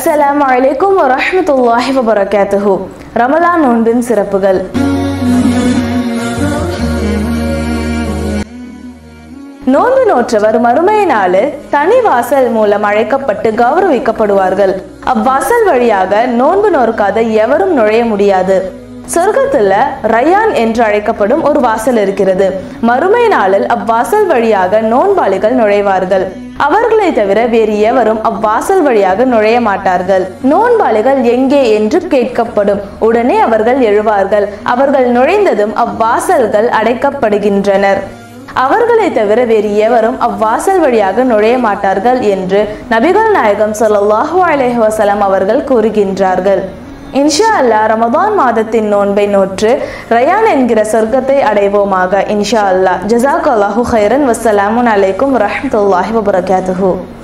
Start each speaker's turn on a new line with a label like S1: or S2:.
S1: அஸ்ஸலாமு அலைக்கும் வரஹ்மத்துல்லாஹி வபரகாத்துஹு ரமலான் நோன்பின் சிறப்புகள் நோன்பு நோற்றவர் மறுமை நாளில் தனி வாசல் மூலம் அழைக்கப்பட்டு கௌரவிக்கப்படுவார்கள் அவ்வாசல் வழியாக நோன்பு நோற்காத எவரும் நுழைய முடியாது சொர்க்கத்துல ரயான் என்று அழைக்கப்படும் ஒரு வாசல் இருக்கிறது மறுமை நாளில் அவ்வாசல் வழியாக நோன்பாளிகள் நுழைவார்கள் அவர்களை தவிர வேறு எவரும் அவ்வாசல் வழியாக நுழைய மாட்டார்கள் நோன்பாளிகள் எங்கே என்று கேட்கப்படும் உடனே அவர்கள் எழுவார்கள் அவர்கள் நுழைந்ததும் அவ்வாசல்கள் அடைக்கப்படுகின்றனர் அவர்களை தவிர வேறு எவரும் அவ்வாசல் வழியாக நுழைய மாட்டார்கள் என்று நபிகள் நாயகம் ஸல்லல்லாஹு அலைஹி வஸல்லம் அவர்கள் கூறுகின்றார்கள் இன்ஷா அல்லாஹ் ரமதான் மாதத்தின் நோன்பை நோற்று ரயான் என்கிற சொர்க்கத்தை அடைவோமாக இன்ஷா அல்லாஹ் ஜஸாக் அல்லாஹு ஹைரன் வஸ்ஸலாமுன் அலைக்கும் வரஹ்மத்துல்லாஹி வபரகாத்துஹு